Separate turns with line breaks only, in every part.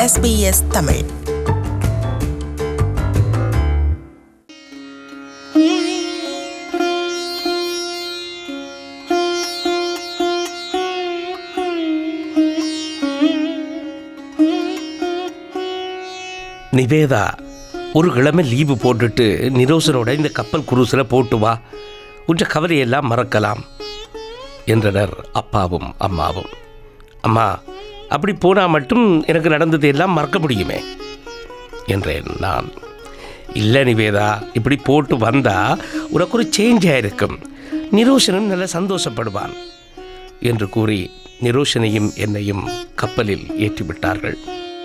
SBS Tamil
Nivetha ஒரு கிழமை leave போட்டுட்டு நிரோசனோட இந்த கப்பல் குரூஸில் போட்டு வா உன்ற கவலையெல்லாம் மறக்கலாம் என்றனர் அப்பாவும் அம்மாவும் அம்மா அப்படி போனால் மட்டும் எனக்கு நடந்தது எல்லாம் மறக்க முடியுமே என்றேன் நான் இல்லை நிவேதா இப்படி போட்டு வந்தா உனக்கு ஒரு சேஞ்ச் ஆயிருக்கும் நிரோஷனும் நல்ல சந்தோஷப்படுவான் என்று கூறி நிரோஷனையும் என்னையும் கப்பலில் ஏற்றிவிட்டார்கள்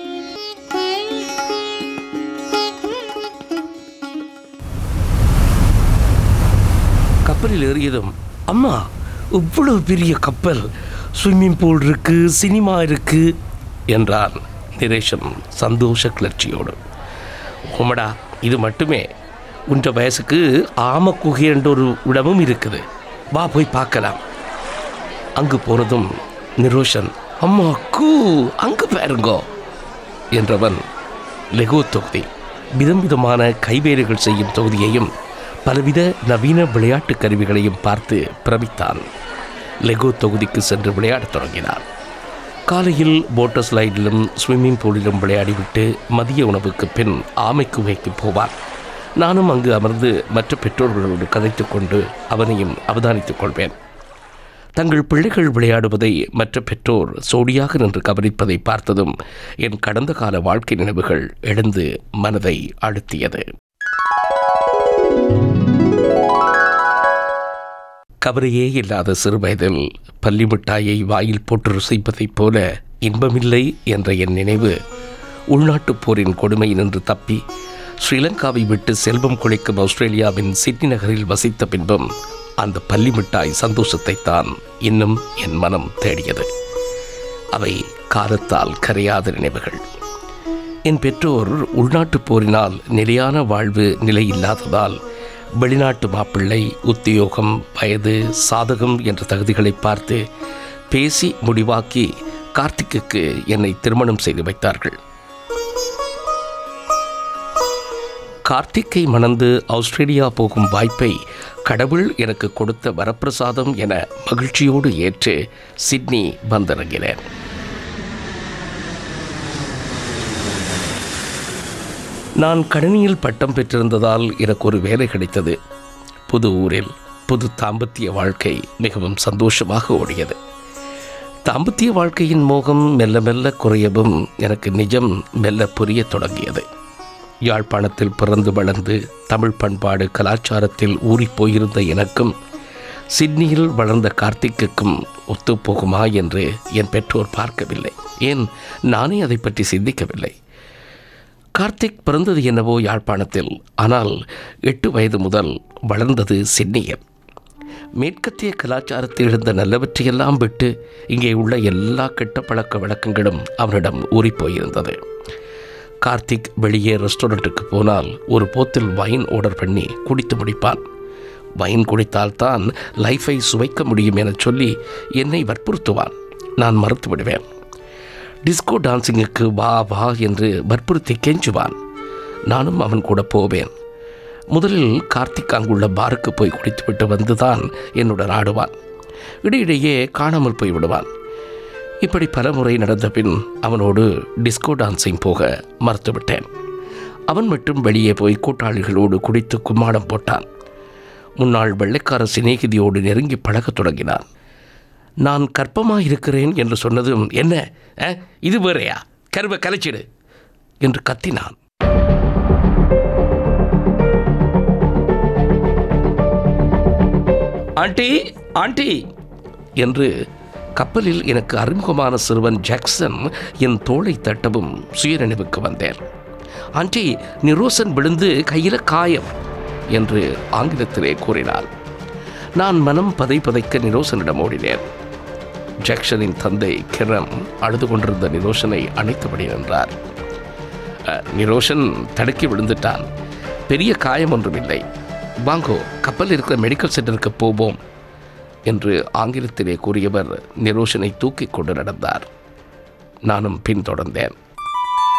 கப்பலில் ஏறியதும் அம்மா இவ்வளவு பெரிய கப்பல் ஸ்விம்மிங் பூல் இருக்கு சினிமா இருக்கு என்றான் நிரேஷன் சந்தோஷ கிளர்ச்சியோடு உமடா இது மட்டுமே உன்ற வயசுக்கு ஆம குகை என்ற ஒரு இடமும் இருக்குது வா போய் பார்க்கலாம் அங்கு போனதும் நிரோஷன் அம்மா கூ அங்கு பாருங்கோ என்றவன் லெகோ தொகுதி விதம் விதமான கைவேலைகள் செய்யும் தொகுதியையும் பலவித நவீன விளையாட்டு கருவிகளையும் பார்த்து பிரமித்தான் லெகோ தொகுதிக்கு சென்று விளையாடத் தொடங்கினான் காலையில் போட்டர் ஸ்லைடிலும் ஸ்விம்மிங் பூலிலும் விளையாடிவிட்டு மதிய உணவுக்கு பின் ஆமை குகைக்கு போவான் நானும் அங்கு அமர்ந்து மற்ற பெற்றோர்களோடு கதைத்துக் கொண்டு அவனையும் அவதானித்துக் கொள்வேன் தங்கள் பிள்ளைகள் விளையாடுவதை மற்ற பெற்றோர் சோடியாக நின்று கவனிப்பதை பார்த்ததும் என் கடந்த கால வாழ்க்கை நினைவுகள் எழுந்து மனதை அழுத்தியது கவலையே இல்லாத சிறுவயதில் பள்ளி மிட்டாயை வாயில் போட்டு ருசிப்பதைப் போல இன்பமில்லை என்ற என் நினைவு உள்நாட்டுப் போரின் கொடுமை நின்று தப்பி ஸ்ரீலங்காவை விட்டு செல்வம் குளிக்கும் ஆஸ்திரேலியாவின் சிட்னி நகரில் வசித்த பின்பும் அந்த பள்ளி மிட்டாய் சந்தோஷத்தை தான் இன்னும் என் மனம் தேடியது அவை காலத்தால் கரையாத நினைவுகள் என் பெற்றோர் உள்நாட்டுப் போரினால் நிலையான வாழ்வு நிலை இல்லாததால் வெளிநாட்டு மாப்பிள்ளை உத்தியோகம் வயது சாதகம் என்ற தகுதிகளை பார்த்து பேசி முடிவாக்கி கார்த்திக்குக்கு என்னை திருமணம் செய்து வைத்தார்கள் கார்த்திக்கை மணந்து ஆஸ்திரேலியா போகும் வாய்ப்பை கடவுள் எனக்கு கொடுத்த வரப்பிரசாதம் என மகிழ்ச்சியோடு ஏற்று சிட்னி வந்திறங்கினேன் நான் கணினியில் பட்டம் பெற்றிருந்ததால் எனக்கு ஒரு வேலை கிடைத்தது புது ஊரில் புது தாம்பத்திய வாழ்க்கை மிகவும் சந்தோஷமாக ஓடியது தாம்பத்திய வாழ்க்கையின் மோகம் மெல்ல மெல்ல குறையவும் எனக்கு நிஜம் மெல்ல புரியத் தொடங்கியது யாழ்ப்பாணத்தில் பிறந்து வளர்ந்து தமிழ் பண்பாடு கலாச்சாரத்தில் ஊறிப் போயிருந்த எனக்கும் சிட்னியில் வளர்ந்த கார்த்திக்குக்கும் ஒத்துப்போகுமா என்று என் பெற்றோர் பார்க்கவில்லை ஏன் நானே அதை பற்றி சிந்திக்கவில்லை கார்த்திக் பிறந்தது என்னவோ யாழ்ப்பாணத்தில் ஆனால் எட்டு வயது முதல் வளர்ந்தது சிட்னியில் மேற்கத்திய கலாச்சாரத்தில் இருந்த நல்லவற்றையெல்லாம் விட்டு இங்கே உள்ள எல்லா கெட்ட பழக்க வழக்கங்களும் அவனிடம் ஊறிப்போயிருந்தது கார்த்திக் வெளியே ரெஸ்டாரண்ட்டுக்கு போனால் ஒரு போத்தில் வைன் ஆர்டர் பண்ணி குடித்து முடிப்பான் வைன் குடித்தால்தான் லைஃபை சுவைக்க முடியும் என சொல்லி என்னை வற்புறுத்துவான் நான் மறுத்து விடுவேன் டிஸ்கோ டான்சிங்குக்கு வா வா என்று வற்புறுத்தி கெஞ்சுவான் நானும் அவன் கூட போவேன் முதலில் கார்த்திக் அங்குள்ள பாருக்கு போய் குடித்துவிட்டு வந்துதான் என்னுடன் ஆடுவான் இடையிடையே காணாமல் போய் விடுவான் இப்படி பல முறை நடந்த பின் அவனோடு டிஸ்கோ டான்சிங் போக மறுத்துவிட்டேன் அவன் மட்டும் வெளியே போய் கூட்டாளிகளோடு குடித்து கும்மாடம் போட்டான் முன்னாள் வெள்ளைக்கார சிநேகிதியோடு நெருங்கி பழகத் தொடங்கினான் நான் கற்பமாக இருக்கிறேன் என்று சொன்னதும் என்ன அஹ், இது வேறையா கருவை கலைச்சிடு என்று கத்தினான் ஆண்டி ஆண்டி என்று கப்பலில் எனக்கு அறிமுகமான சிறுவன் ஜாக்சன் என் தோளை தட்டவும் சுயநினைவுக்கு வந்தேன் ஆண்டி நிரோசன் விழுந்து கையில் காயம் என்று ஆங்கிலத்திலே கூறினார் நான் மனம் பதை பதைக்க நிரோசனிடம் ஓடினேன் ஜாக்சனின் தந்தை கிரம் அழுது கொண்டிருந்த நிரோஷனை அணைத்தபடி நின்றார் அஹ், நிரோஷன் தடுக்கி விழுந்துட்டான் பெரிய காயம் ஒன்றுமில்லை வாங்கோ கப்பல் இருக்கிற மெடிக்கல் சென்டருக்கு போவோம் என்று ஆங்கிலத்திலே கூறியவர் நிரோஷனை தூக்கிக் கொண்டு நடந்தார் நானும் பின்தொடர்ந்தேன்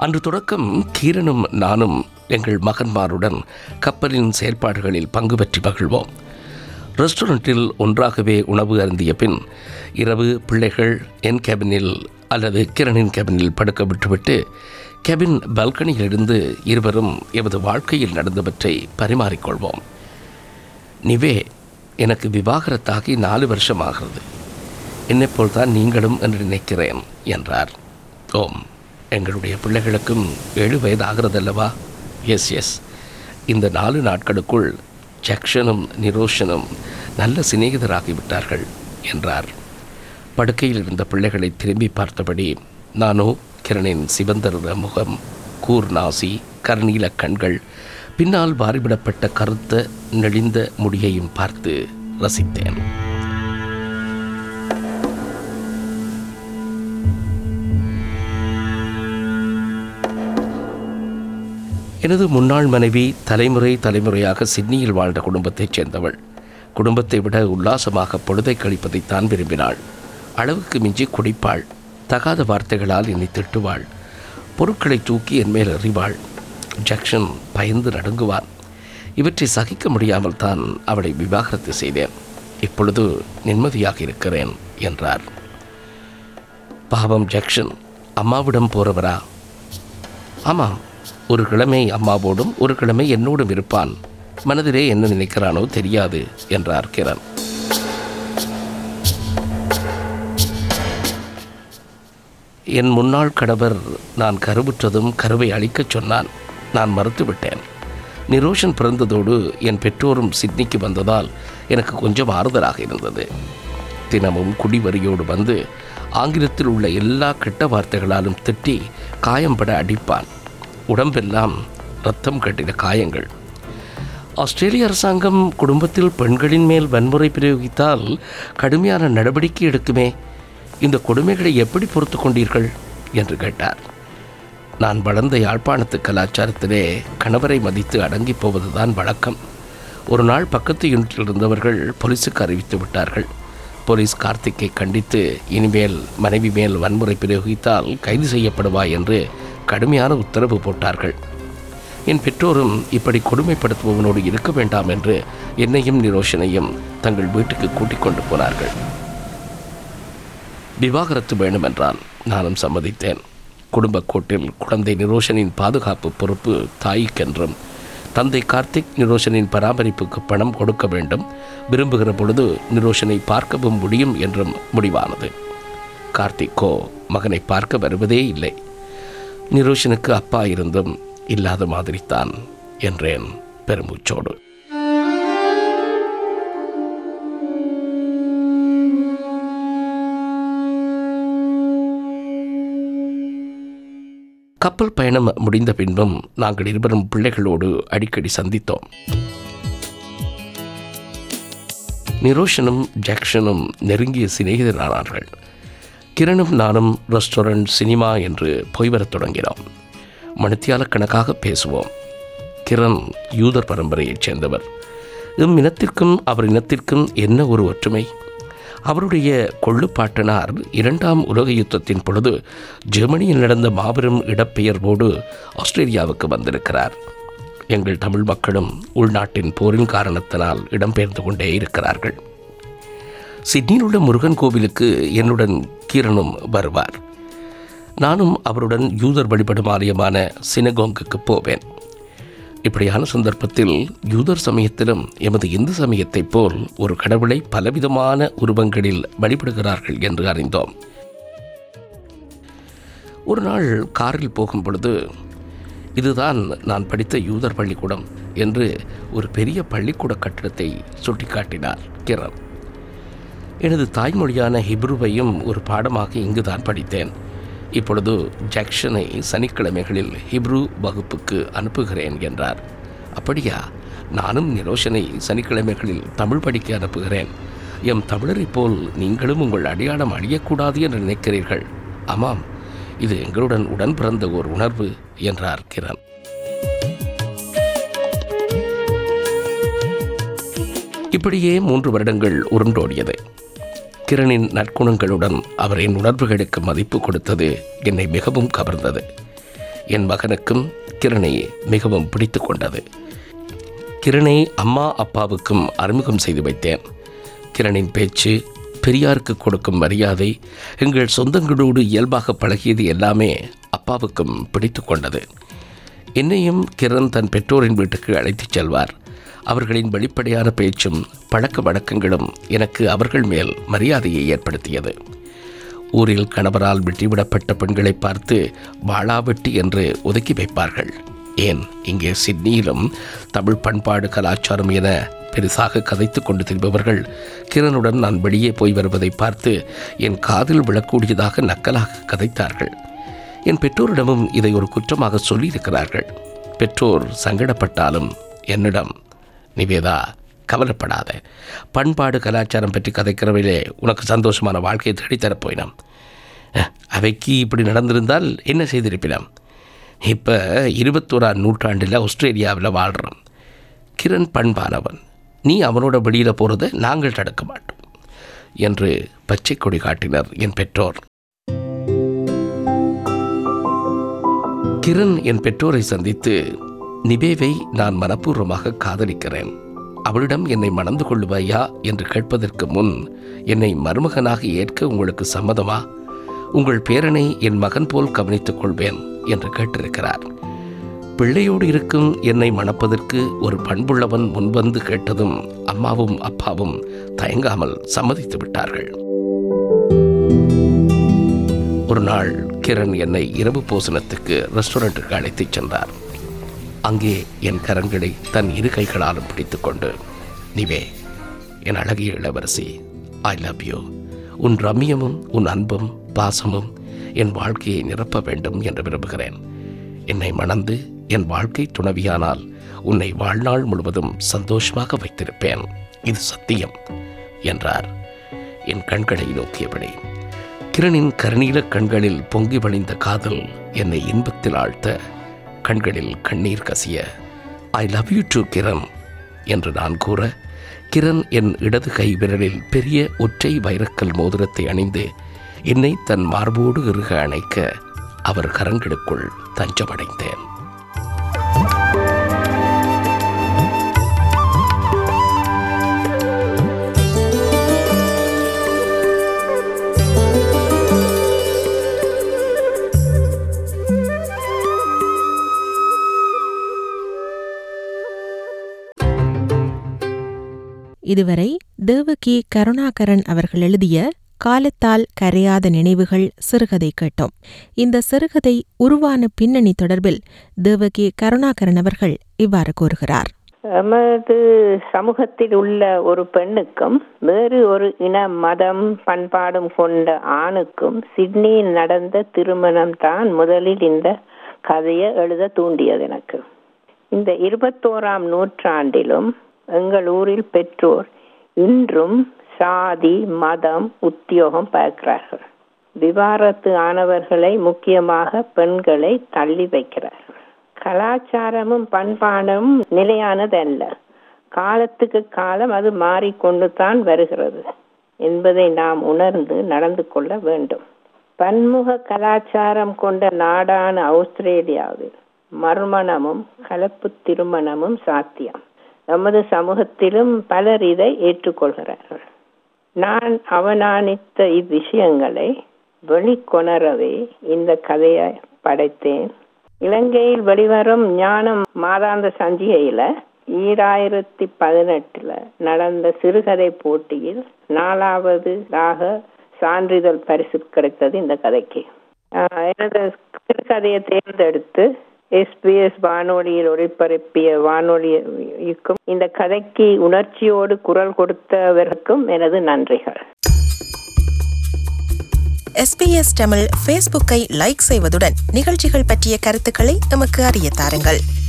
அன்று தொடக்கம் கீரனும் நானும் எங்கள் மகன்மாருடன் கப்பலின் செயல்பாடுகளில் பங்கு பெற்றி மகிழ்வோம் ரெஸ்டாரண்ட்டில் ஒன்றாகவே உணவு அருந்திய பின் இரவு பிள்ளைகள் என் கேபினில் அல்லது கிரணின் கேபினில் படுக்க விட்டுவிட்டு கேபின் பால்கனியிலிருந்து இருவரும் எமது வாழ்க்கையில் நடந்தவற்றை பரிமாறிக்கொள்வோம் நிவே எனக்கு விவாகரத்தாகி நாலு வருஷமாகிறது என்னைப்போல் தான் நீங்களும் என்று நினைக்கிறேன் என்றார் ஓம் எங்களுடைய பிள்ளைகளுக்கும் ஏழு வயது ஆகிறதல்லவா எஸ் எஸ் இந்த நாலு நாட்களுக்குள் ஜக்ஷனும் நிரோஷனும் நல்ல சிநேகிதராகிவிட்டார்கள் என்றார் படுக்கையில் இருந்த பிள்ளைகளை திரும்பி பார்த்தபடி நானோ கிரணின் சிவந்தர முகம் கூர் நாசி கருநீல கண்கள் பின்னால் வாரிவிடப்பட்ட கருத்த நெளிந்த முடியையும் பார்த்து ரசித்தேன் எனது முன்னாள் மனைவி தலைமுறை தலைமுறையாக சிட்னியில் வாழ்ந்த குடும்பத்தைச் சேர்ந்தவள் குடும்பத்தை விட உல்லாசமாக பொழுதை கழிப்பதை தான் விரும்பினாள் அளவுக்கு மிஞ்சி குடிப்பாள் தகாத வார்த்தைகளால் என்னை திட்டுவாள் பொருட்களை தூக்கி என் மேல் எறிவாள் ஜக்ஷன் பயந்து நடுங்குவான் இவற்றை சகிக்க முடியாமல் தான் அவளை விவாகரத்து செய்தேன் இப்பொழுது நிம்மதியாக இருக்கிறேன் என்றார் பாவம் ஜக்ஷன் அம்மாவிடம் போறவரா ஆமாம் ஒரு கிழமை அம்மாவோடும் ஒரு கிழமை என்னோடும் இருப்பான் மனதிலே என்ன நினைக்கிறானோ தெரியாது என்றார் கிரண் என் முன்னாள் கணவர் நான் கருவுற்றதும் கருவை அழிக்கச் சொன்னான் நான் மறுத்துவிட்டேன் நிரோஷன் பிறந்ததோடு என் பெற்றோரும் சிட்னிக்கு வந்ததால் எனக்கு கொஞ்சம் ஆறுதலாக இருந்தது தினமும் குடிவரியோடு வந்து ஆங்கிலத்தில் உள்ள எல்லா கெட்ட வார்த்தைகளாலும் திட்டி காயம்பட அடிப்பான் உடம்பெல்லாம் ரத்தம் கட்டின காயங்கள் ஆஸ்திரேலிய அரசாங்கம் குடும்பத்தில் பெண்களின் மேல் வன்முறை பிரயோகித்தால் கடுமையான நடவடிக்கை எடுக்குமே இந்த கொடுமைகளை எப்படி பொறுத்து கொண்டீர்கள் என்று கேட்டார் நான் வளர்ந்த யாழ்ப்பாணத்து கலாச்சாரத்திலே கணவரை மதித்து அடங்கி போவதுதான் வழக்கம் ஒரு நாள் பக்கத்து யூனிட்டில் இருந்தவர்கள் போலீஸுக்கு அறிவித்து விட்டார்கள் போலீஸ் கார்த்திக்கை கண்டித்து இனிமேல் மனைவி மேல் வன்முறை பிரயோகித்தால் கைது செய்யப்படுவாய் என்று கடுமையான உத்தரவு போட்டார்கள் என் பெற்றோரும் இப்படி கொடுமைப்படுத்துபவனோடு இருக்க வேண்டாம் என்று என்னையும் நிரோஷனையும் தங்கள் வீட்டுக்கு கூட்டிக் கொண்டு போனார்கள் விவாகரத்து வேண்டுமென்றான் நானும் சம்மதித்தேன் குடும்ப கோட்டில் குழந்தை நிரோஷனின் பாதுகாப்பு பொறுப்பு தாய்க்கென்றும் தந்தை கார்த்திக் நிரோஷனின் பராமரிப்புக்கு பணம் கொடுக்க வேண்டும் விரும்புகிற பொழுது நிரோஷனை பார்க்கவும் முடியும் என்றும் முடிவானது கார்த்திக்கோ மகனை பார்க்க வருவதே இல்லை நிரோஷனுக்கு அப்பா இருந்தும் இல்லாத மாதிரித்தான் என்றேன் பெருமூச்சோடு கப்பல் பயணம் முடிந்த பின்பும் நாங்கள் இருவரும் பிள்ளைகளோடு அடிக்கடி சந்தித்தோம் நிரோஷனும் ஜாக்சனும் நெருங்கிய சிநேகிதரானார்கள் கிரணும் நானும் ரெஸ்டாரண்ட் சினிமா என்று போய் வரத் தொடங்கினோம் மணித்தியால கணக்காக பேசுவோம் கிரண் யூதர் பரம்பரையைச் சேர்ந்தவர் எம் இனத்திற்கும் அவர் இனத்திற்கும் என்ன ஒரு ஒற்றுமை அவருடைய கொள்ளுப்பாட்டனார் இரண்டாம் உலக யுத்தத்தின் பொழுது ஜெர்மனியில் நடந்த மாபெரும் இடப்பெயர்வோடு ஆஸ்திரேலியாவுக்கு வந்திருக்கிறார் எங்கள் தமிழ் மக்களும் உள்நாட்டின் போரின் காரணத்தினால் இடம்பெயர்ந்து கொண்டே இருக்கிறார்கள் சிட்னியில் உள்ள முருகன் கோவிலுக்கு என்னுடன் கீரனும் வருவார் நானும் அவருடன் யூதர் வழிபடும் ஆலயமான சினகோங்குக்கு போவேன் இப்படியான சந்தர்ப்பத்தில் யூதர் சமயத்திலும் எமது இந்து சமயத்தைப் போல் ஒரு கடவுளை பலவிதமான உருவங்களில் வழிபடுகிறார்கள் என்று அறிந்தோம் ஒரு நாள் காரில் போகும் பொழுது இதுதான் நான் படித்த யூதர் பள்ளிக்கூடம் என்று ஒரு பெரிய பள்ளிக்கூட கட்டிடத்தை சுட்டிக்காட்டினார் கிரண் எனது தாய்மொழியான ஹிப்ருவையும் ஒரு பாடமாக இங்குதான் படித்தேன் இப்பொழுது ஜாக்சனை சனிக்கிழமைகளில் ஹிப்ரு வகுப்புக்கு அனுப்புகிறேன் என்றார் அப்படியா நானும் நிரோஷனை சனிக்கிழமைகளில் தமிழ் படிக்க அனுப்புகிறேன் எம் தமிழரைப் போல் நீங்களும் உங்கள் அடையாளம் அழியக்கூடாது என்று நினைக்கிறீர்கள் ஆமாம் இது எங்களுடன் உடன் பிறந்த ஒரு உணர்வு என்றார் கிரண் இப்படியே மூன்று வருடங்கள் உருண்டோடியது கிரணின் நற்குணங்களுடன் அவரின் உணர்வுகளுக்கு மதிப்பு கொடுத்தது என்னை மிகவும் கவர்ந்தது என் மகனுக்கும் கிரணை மிகவும் பிடித்து கொண்டது கிரணை அம்மா அப்பாவுக்கும் அறிமுகம் செய்து வைத்தேன் கிரணின் பேச்சு பெரியாருக்கு கொடுக்கும் மரியாதை எங்கள் சொந்தங்களோடு இயல்பாக பழகியது எல்லாமே அப்பாவுக்கும் பிடித்து கொண்டது என்னையும் கிரண் தன் பெற்றோரின் வீட்டுக்கு அழைத்துச் செல்வார் அவர்களின் வெளிப்படையான பேச்சும் பழக்க வழக்கங்களும் எனக்கு அவர்கள் மேல் மரியாதையை ஏற்படுத்தியது ஊரில் கணவரால் வெட்டிவிடப்பட்ட பெண்களை பார்த்து வாளாவெட்டி என்று ஒதுக்கி வைப்பார்கள் ஏன் இங்கே சிட்னியிலும் தமிழ் பண்பாடு கலாச்சாரம் என பெரிசாக கதைத்து கொண்டு திரிபவர்கள் கிரணுடன் நான் வெளியே போய் வருவதை பார்த்து என் காதில் விழக்கூடியதாக நக்கலாக கதைத்தார்கள் என் பெற்றோரிடமும் இதை ஒரு குற்றமாக சொல்லியிருக்கிறார்கள் பெற்றோர் சங்கடப்பட்டாலும் என்னிடம் நிவேதா கவலைப்படாத பண்பாடு கலாச்சாரம் பற்றி கதைக்கிறவையிலே உனக்கு சந்தோஷமான வாழ்க்கையை தேடித்தரப் போயினோம் அஹ், அவைக்கு இப்படி நடந்திருந்தால் என்ன செய்திருப்பினோம் இப்போ இருபத்தோராம் நூற்றாண்டில் ஆஸ்திரேலியாவில் வாழ்கிறோம் கிரண் பண்பானவன் நீ அவனோட வெளியில் போகிறத நாங்கள் தடுக்க மாட்டோம் என்று பச்சை கொடி காட்டினர் என் பெற்றோர் கிரண் என் பெற்றோரை சந்தித்து நிபேவை நான் மனப்பூர்வமாக காதலிக்கிறேன் அவளிடம் என்னை மணந்து கொள்ளுவாயா என்று கேட்பதற்கு முன் என்னை மருமகனாக ஏற்க உங்களுக்கு சம்மதமா உங்கள் பேரனை என் மகன் போல் கவனித்துக் கொள்வேன் என்று கேட்டிருக்கிறார் பிள்ளையோடு இருக்கும் என்னை மணப்பதற்கு ஒரு பண்புள்ளவன் முன்வந்து கேட்டதும் அம்மாவும் அப்பாவும் தயங்காமல் சம்மதித்து விட்டார்கள் ஒரு நாள் கிரண் என்னை இரவு போசனத்துக்கு ரெஸ்டாரண்ட்டுக்கு அழைத்துச் சென்றார் அங்கே என் கரங்களை தன் இரு கைகளாலும் பிடித்துக்கொண்டு நிவே என் அழகிய இளவரசி ஐ லவ் யூ உன் ரம்யமும் உன் அன்பும் பாசமும் என் வாழ்க்கையை நிரப்ப வேண்டும் என்று விரும்புகிறேன் என்னை மணந்து என் வாழ்க்கை துணவியானால் உன்னை வாழ்நாள் முழுவதும் சந்தோஷமாக வைத்திருப்பேன் இது சத்தியம் என்றார் என் கண்களை நோக்கியபடி கிரணின் கருநீல கண்களில் பொங்கி வழிந்த காதல் என்னை இன்பத்தில் ஆழ்த்த கண்களில் கண்ணீர் கசிய I love you too Kiran என்று நான் கூற கிரண் என் இடது கை விரலில் பெரிய ஒற்றை வைரக்கல் மோதிரத்தை அணிந்து என்னை தன் மார்போடு இறுக அணைக்க அவர் கரங்களுக்குள் தஞ்சமடைந்தேன்
இதுவரை தேவகி கருணாகரன் அவர்கள் எழுதிய காலத்தால் கரையாத நினைவுகள் சிறுகதை கேட்டோம் இந்த சிறுகதை உருவான பின்னணி தொடர்பில் தேவகி கருணாகரன் அவர்கள் இவ்வாறு கூறுகிறார்
எமது சமூகத்தில் உள்ள ஒரு பெண்ணுக்கும் வேறு ஒரு இன மதம் பண்பாடும் கொண்ட ஆணுக்கும் சிட்னியில் நடந்த திருமணம் தான் முதலில் இந்த கதையை எழுத தூண்டியது எனக்கு இந்த இருபத்தோராம் நூற்றாண்டிலும் எங்கள் ஊரில் பெற்றோர் இன்றும் சாதி மதம் உத்தியோகம் பார்க்கிறார்கள் விவாரத்து ஆனவர்களை முக்கியமாக பெண்களை தள்ளி வைக்கிறார்கள் கலாச்சாரமும் பண்பாடும் நிலையானதல்ல காலத்துக்கு காலம் அது மாறிக்கொண்டு தான் வருகிறது என்பதை நாம் உணர்ந்து நடந்து கொள்ள வேண்டும் பன்முக கலாச்சாரம் கொண்ட நாடான ஆஸ்திரேலியாவில் மறுமணமும் கலப்பு திருமணமும் சாத்தியம் நமது சமூகத்திலும் பலர் இதை ஏற்றுக்கொள்கிறார்கள் நான் அவதானித்த இவ்விஷயங்களை வெளிக்கொணரவே இந்த கதையை படைத்தேன் இலங்கையில் வெளிவரும் ஞானம் மாதாந்த சஞ்சிகையில ஈராயிரத்தி பதினெட்டுல நடந்த சிறுகதை போட்டியில் நாலாவதாக சான்றிதழ் பரிசு கிடைத்தது இந்த கதைக்கு ஆஹ் எனது சிறுகதையை தேர்ந்தெடுத்து எஸ்பிஎஸ் வானொலியில் ஒளிபரப்பிய வானொலிக்கும் இந்த கதைக்கு உணர்ச்சியோடு குரல் கொடுத்தவருக்கும் எனது நன்றிகள்
எஸ்பிஎஸ் தமிழ் ஃபேஸ்புக்கை லைக் செய்வதுடன் நிகழ்ச்சிகள் பற்றிய கருத்துக்களை எமக்கு அறிய தாருங்கள்